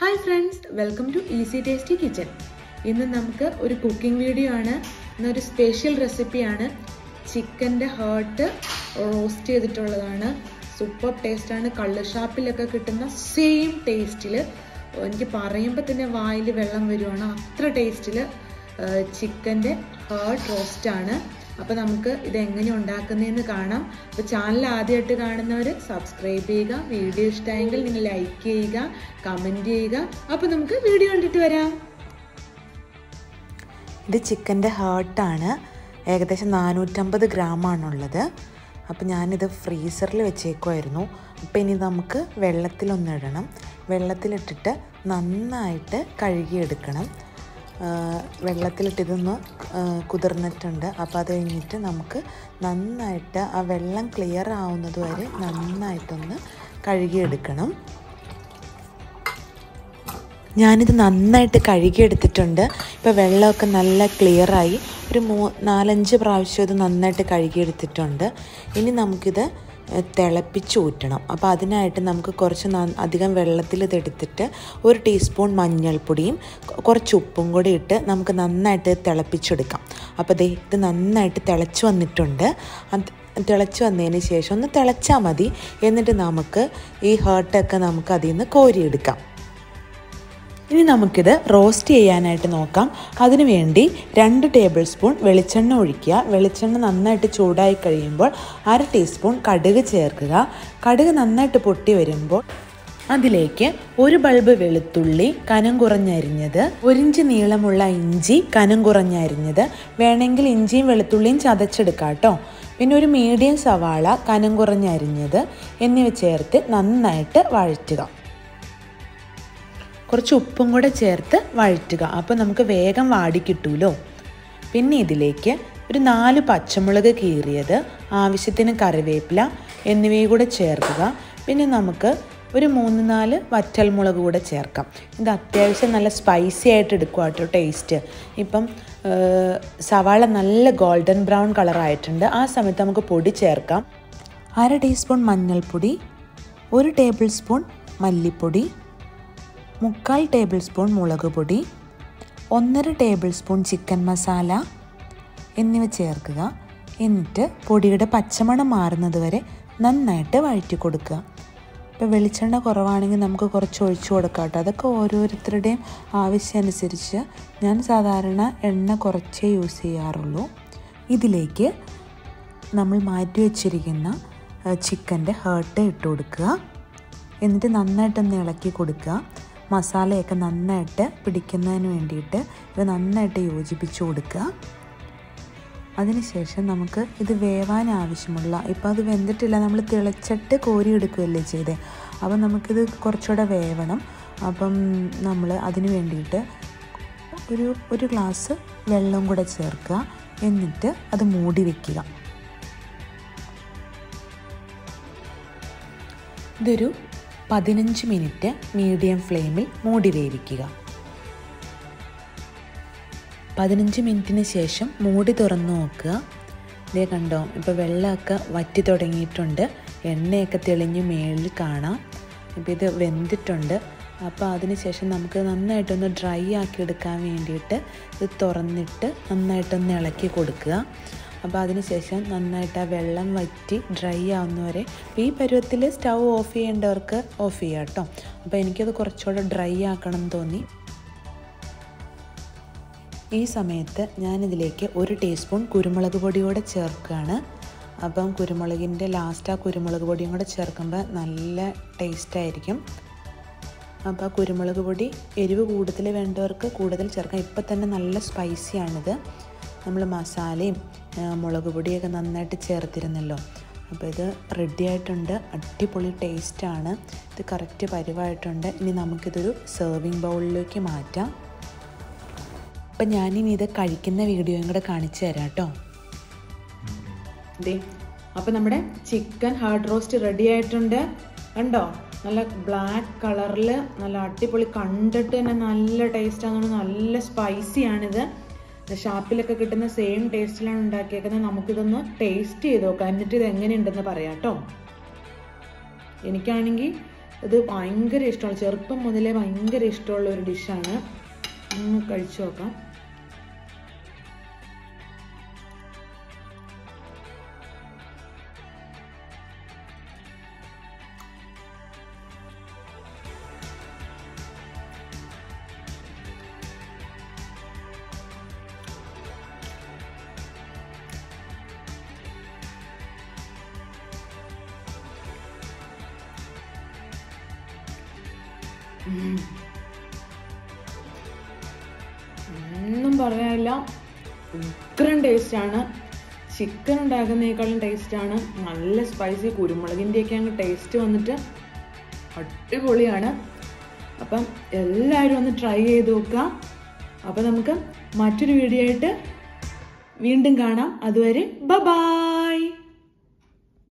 Hi friends welcome to easy tasty kitchen ഇന്ന് നമുക്ക് ഒരു കുക്കിംഗ് വീഡിയോ ആണ് ഇന്നൊരു സ്പെഷ്യൽ റെസിപ്പിയാണ് ചിക്കൻ്റെ ഹാർട്ട് റോസ്റ്റ് ചെയ്തിട്ടുള്ളതാണ് സൂപ്പർ ടേസ്റ്റാണ് കള്ള് ഷാപ്പിലൊക്കെ കിട്ടുന്ന സെയിം ടേസ്റ്റിൽ എനിക്ക് പറയുമ്പോൾ തന്നെ വായിൽ വെള്ളം വരുവാണ് അത്ര ടേസ്റ്റിൽ ചിക്കൻ്റെ ഹാർട്ട് റോസ്റ്റാണ് അപ്പോൾ നമുക്ക് ഇത് എങ്ങനെ ഉണ്ടാക്കുന്നതെന്ന് കാണാം അപ്പോൾ ചാനൽ ആദ്യമായിട്ട് കാണുന്നവർ സബ്സ്ക്രൈബ് ചെയ്യുക വീഡിയോ ഇഷ്ടമായെങ്കിൽ നിങ്ങൾ ലൈക്ക് ചെയ്യുക കമൻറ്റ് ചെയ്യുക അപ്പോൾ നമുക്ക് വീഡിയോ കണ്ടിട്ട് വരാം ഇത് ചിക്കൻ്റെ ഹാർട്ടാണ് ഏകദേശം നാനൂറ്റമ്പത് ഗ്രാമാണുള്ളത് അപ്പോൾ ഞാനിത് ഫ്രീസറിൽ വെച്ചേക്കുമായിരുന്നു അപ്പോൾ ഇനി നമുക്ക് വെള്ളത്തിലൊന്നിടണം വെള്ളത്തിലിട്ടിട്ട് നന്നായിട്ട് കഴുകിയെടുക്കണം വെള്ളത്തിലിട്ട് ഇതൊന്ന് കുതിർന്നിട്ടുണ്ട് അപ്പോൾ അത് കഴിഞ്ഞിട്ട് നമുക്ക് നന്നായിട്ട് ആ വെള്ളം ക്ലിയർ ആവുന്നത് വരെ നന്നായിട്ടൊന്ന് കഴുകിയെടുക്കണം ഞാനിത് നന്നായിട്ട് കഴുകിയെടുത്തിട്ടുണ്ട് ഇപ്പോൾ വെള്ളമൊക്കെ നല്ല ക്ലിയറായി ഒരു മൂ നാലഞ്ച് പ്രാവശ്യം ഇത് നന്നായിട്ട് കഴുകിയെടുത്തിട്ടുണ്ട് ഇനി നമുക്കിത് തിളപ്പിച്ച് ഊറ്റണം അപ്പോൾ അതിനായിട്ട് നമുക്ക് കുറച്ച് അധികം വെള്ളത്തിൽ ഇതെടുത്തിട്ട് ഒരു ടീസ്പൂൺ മഞ്ഞൾപ്പൊടിയും കുറച്ച് ഉപ്പും കൂടി ഇട്ട് നമുക്ക് നന്നായിട്ട് തിളപ്പിച്ചെടുക്കാം അപ്പോൾ ദേ ഇത് നന്നായിട്ട് തിളച്ച് വന്നിട്ടുണ്ട് അത് തിളച്ച് വന്നതിന് ശേഷം ഒന്ന് തിളച്ചാൽ മതി എന്നിട്ട് നമുക്ക് ഈ ഹേർട്ടൊക്കെ നമുക്ക് അതിൽ നിന്ന് കോരിയെടുക്കാം ഇനി നമുക്കിത് റോസ്റ്റ് ചെയ്യാനായിട്ട് നോക്കാം അതിനു വേണ്ടി രണ്ട് ടേബിൾ സ്പൂൺ വെളിച്ചെണ്ണ ഒഴിക്കുക വെളിച്ചെണ്ണ നന്നായിട്ട് ചൂടായി കഴിയുമ്പോൾ അര ടീസ്പൂൺ കടുക് ചേർക്കുക കടുക് നന്നായിട്ട് പൊട്ടി വരുമ്പോൾ അതിലേക്ക് ഒരു ബൾബ് വെളുത്തുള്ളി കനം കുറഞ്ഞരിഞ്ഞത് ഒരിഞ്ച് നീളമുള്ള ഇഞ്ചി കനം കുറഞ്ഞരിഞ്ഞത് വേണമെങ്കിൽ ഇഞ്ചിയും വെളുത്തുള്ളിയും ചതച്ചെടുക്കാം കേട്ടോ പിന്നെ ഒരു മീഡിയം സവാള കനം കുറഞ്ഞരിഞ്ഞത് എന്നിവ ചേർത്ത് നന്നായിട്ട് വഴറ്റുക കുറച്ച് ഉപ്പും കൂടെ ചേർത്ത് വഴറ്റുക അപ്പോൾ നമുക്ക് വേഗം വാടി കിട്ടുമല്ലോ പിന്നെ ഇതിലേക്ക് ഒരു നാല് പച്ചമുളക് കീറിയത് ആവശ്യത്തിന് കറിവേപ്പില എന്നിവയും കൂടെ ചേർക്കുക പിന്നെ നമുക്ക് ഒരു മൂന്ന് നാല് വറ്റൽമുളക് കൂടെ ചേർക്കാം ഇത് അത്യാവശ്യം നല്ല സ്പൈസി ആയിട്ട് എടുക്കുക കേട്ടോ ടേസ്റ്റ് ഇപ്പം സവാള നല്ല ഗോൾഡൻ ബ്രൗൺ കളറായിട്ടുണ്ട് ആ സമയത്ത് നമുക്ക് പൊടി ചേർക്കാം അര ടീസ്പൂൺ മഞ്ഞൾപ്പൊടി ഒരു ടേബിൾ സ്പൂൺ മല്ലിപ്പൊടി മുക്കാൽ ടേബിൾ സ്പൂൺ മുളക് പൊടി ഒന്നര ടേബിൾ സ്പൂൺ ചിക്കൻ മസാല എന്നിവ ചേർക്കുക എന്നിട്ട് പൊടിയുടെ പച്ചമണം മാറുന്നത് വരെ നന്നായിട്ട് വഴറ്റി കൊടുക്കുക ഇപ്പോൾ വെളിച്ചെണ്ണ കുറവാണെങ്കിൽ നമുക്ക് കുറച്ച് ഒഴിച്ചു കൊടുക്കാം കേട്ടോ അതൊക്കെ ഓരോരുത്തരുടെയും ആവശ്യമനുസരിച്ച് ഞാൻ സാധാരണ എണ്ണ കുറച്ചേ യൂസ് ചെയ്യാറുള്ളൂ ഇതിലേക്ക് നമ്മൾ മാറ്റി വച്ചിരിക്കുന്ന ചിക്കൻ്റെ ഹേർട്ട് ഇട്ട് കൊടുക്കുക എന്നിട്ട് നന്നായിട്ടൊന്ന് ഇളക്കി കൊടുക്കുക മസാലയൊക്കെ നന്നായിട്ട് പിടിക്കുന്നതിന് വേണ്ടിയിട്ട് ഇത് നന്നായിട്ട് യോജിപ്പിച്ച് കൊടുക്കുക അതിനുശേഷം നമുക്ക് ഇത് വേവാൻ ആവശ്യമുള്ള ഇപ്പോൾ അത് വെന്തിട്ടില്ല നമ്മൾ തിളച്ചിട്ട് കോരി എടുക്കുകയല്ലേ ചെയ്തേ അപ്പം നമുക്കിത് കുറച്ചുകൂടെ വേവണം അപ്പം നമ്മൾ അതിന് വേണ്ടിയിട്ട് ഒരു ഒരു ഗ്ലാസ് വെള്ളം കൂടെ ചേർക്കുക എന്നിട്ട് അത് മൂടി വയ്ക്കുക ഇതൊരു പതിനഞ്ച് മിനിറ്റ് മീഡിയം ഫ്ലെയിമിൽ മൂടി വേവിക്കുക പതിനഞ്ച് മിനിറ്റിന് ശേഷം മൂടി തുറന്ന് നോക്കുക ഇതേ കണ്ടോ ഇപ്പോൾ വെള്ളമൊക്കെ വറ്റി തുടങ്ങിയിട്ടുണ്ട് എണ്ണയൊക്കെ തെളിഞ്ഞ് മേളിൽ കാണാം ഇപ്പോൾ ഇത് വെന്തിട്ടുണ്ട് അപ്പോൾ അതിന് ശേഷം നമുക്ക് നന്നായിട്ടൊന്ന് ഡ്രൈ ആക്കി എടുക്കാൻ വേണ്ടിയിട്ട് ഇത് തുറന്നിട്ട് നന്നായിട്ടൊന്ന് ഇളക്കി കൊടുക്കുക അപ്പോൾ അതിനുശേഷം നന്നായിട്ട് ആ വെള്ളം വറ്റി ഡ്രൈ ആവുന്നവരെ ഈ പരുവത്തിൽ സ്റ്റൗ ഓഫ് ചെയ്യേണ്ടവർക്ക് ഓഫ് ചെയ്യാം കേട്ടോ അപ്പോൾ എനിക്കത് കുറച്ചുകൂടെ ഡ്രൈ ആക്കണം തോന്നി ഈ സമയത്ത് ഞാനിതിലേക്ക് ഒരു ടീസ്പൂൺ കുരുമുളക് പൊടി കൂടെ ചേർക്കുകയാണ് അപ്പം കുരുമുളകിൻ്റെ ലാസ്റ്റ് ആ കുരുമുളക് പൊടിയും കൂടെ ചേർക്കുമ്പോൾ നല്ല ടേസ്റ്റ് ആയിരിക്കും അപ്പോൾ ആ കുരുമുളക് പൊടി എരിവ് കൂടുതൽ വേണ്ടവർക്ക് കൂടുതൽ ചേർക്കാം ഇപ്പം തന്നെ നല്ല സ്പൈസിയാണിത് നമ്മൾ മസാലയും മുളക് പൊടിയൊക്കെ നന്നായിട്ട് ചേർത്തിരുന്നല്ലോ അപ്പോൾ ഇത് റെഡി ആയിട്ടുണ്ട് അടിപൊളി ടേസ്റ്റാണ് ഇത് കറക്റ്റ് പരിവായിട്ടുണ്ട് ഇനി നമുക്കിതൊരു സെർവിങ് ബൗളിലേക്ക് മാറ്റാം അപ്പം ഞാനിനി ഇത് കഴിക്കുന്ന വീഡിയോയും കൂടെ കാണിച്ചു തരാം കേട്ടോ അതെ അപ്പോൾ നമ്മുടെ ചിക്കൻ ഹാർഡ് റോസ്റ്റ് റെഡി ആയിട്ടുണ്ട് കണ്ടോ നല്ല ബ്ലാക്ക് കളറിൽ നല്ല അടിപൊളി കണ്ടിട്ട് തന്നെ നല്ല ടേസ്റ്റാണ് നല്ല സ്പൈസിയാണിത് ഷാപ്പിലൊക്കെ കിട്ടുന്ന സെയിം ടേസ്റ്റിലാണ് ഉണ്ടാക്കിയേക്കുന്നത് നമുക്കിതൊന്ന് ടേസ്റ്റ് ചെയ്ത് നോക്കാം എന്നിട്ട് ഇത് എങ്ങനെയുണ്ടെന്ന് പറയാം കേട്ടോ എനിക്കാണെങ്കിൽ ഇത് ഭയങ്കര ഇഷ്ടമാണ് ചെറുപ്പം മുതലേ ഭയങ്കര ഇഷ്ടമുള്ള ഒരു ഡിഷാണ് ഒന്ന് കഴിച്ചു നോക്കാം ഉം. ഒന്നും പറയാനില്ല ഉഗ്രൻ ടേസ്റ്റാണ് ചിക്കൻ ഉണ്ടാക്കുന്നതിനേക്കാളും ടേസ്റ്റാണ് നല്ല സ്പൈസി കുരുമുളകിൻ്റെയൊക്കെ അങ്ങ് ടേസ്റ്റ് വന്നിട്ട് അടിപൊളിയാണ് അപ്പം എല്ലാവരും ഒന്ന് ട്രൈ ചെയ്ത് നോക്കുക അപ്പം നമുക്ക് മറ്റൊരു വീഡിയോ ആയിട്ട് വീണ്ടും കാണാം അതുവരെ ബ ബായ്